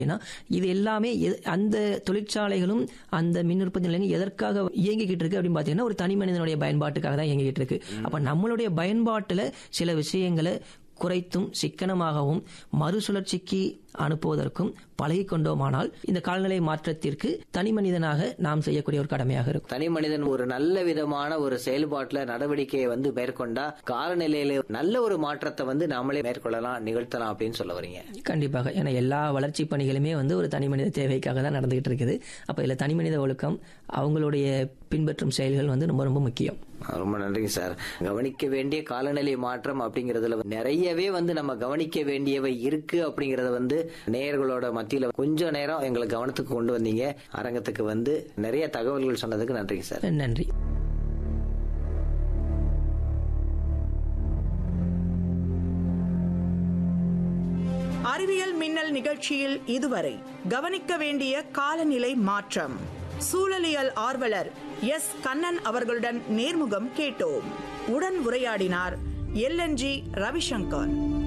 ஏன்னா இது எல்லாமே எ- அந்த தொழிற்சாலைகளும் அந்த மின் உற்பத்தி நிலையம் எதற்காக இயங்கிக்கிட்டு இருக்கு அப்படின்னு பார்த்தீங்கன்னா ஒரு தனி மனிதனுடைய பயன்பாட்டுக்காக தான் இயங்கிக்கிட்டு இருக்கு அப்ப நம்மளுடைய பயன்பாட்டுல சில விஷயங்களை குறைத்தும் சிக்கனமாகவும் மறுசுழற்சிக்கு அனுப்புவதற்கும் பழகி கொண்டோமானால் இந்த காலநிலை மாற்றத்திற்கு தனி மனிதனாக நாம் செய்யக்கூடிய ஒரு கடமையாக இருக்கும் தனி மனிதன் ஒரு நல்ல விதமான ஒரு செயல்பாட்டுல நடவடிக்கையை வந்து மேற்கொண்டா காலநிலையில நல்ல ஒரு மாற்றத்தை வந்து நாமளே மேற்கொள்ளலாம் நிகழ்த்தலாம் அப்படின்னு சொல்ல வரீங்க கண்டிப்பாக ஏன்னா எல்லா வளர்ச்சி பணிகளுமே வந்து ஒரு தனி மனித தேவைக்காக தான் நடந்துகிட்டு இருக்குது அப்ப இதுல தனி மனித ஒழுக்கம் அவங்களுடைய பின்பற்றும் செயல்கள் வந்து ரொம்ப ரொம்ப முக்கியம் ரொம்ப நன்றிங்க சார் கவனிக்க வேண்டிய காலநிலை மாற்றம் அப்படிங்கறதுல நிறையவே வந்து நம்ம கவனிக்க வேண்டியவை இருக்கு அப்படிங்கறத வந்து நேயர்களோட மத்தியில கொஞ்ச நேரம் எங்களை கவனத்துக்கு கொண்டு வந்தீங்க அரங்கத்துக்கு வந்து நிறைய தகவல்கள் சொன்னதுக்கு நன்றிங்க சார் நன்றி அறிவியல் மின்னல் நிகழ்ச்சியில் இதுவரை கவனிக்க வேண்டிய காலநிலை மாற்றம் சூழலியல் ஆர்வலர் எஸ் கண்ணன் அவர்களுடன் நேர்முகம் கேட்டோம் உடன் உரையாடினார் எல்என்ஜி ரவிசங்கர்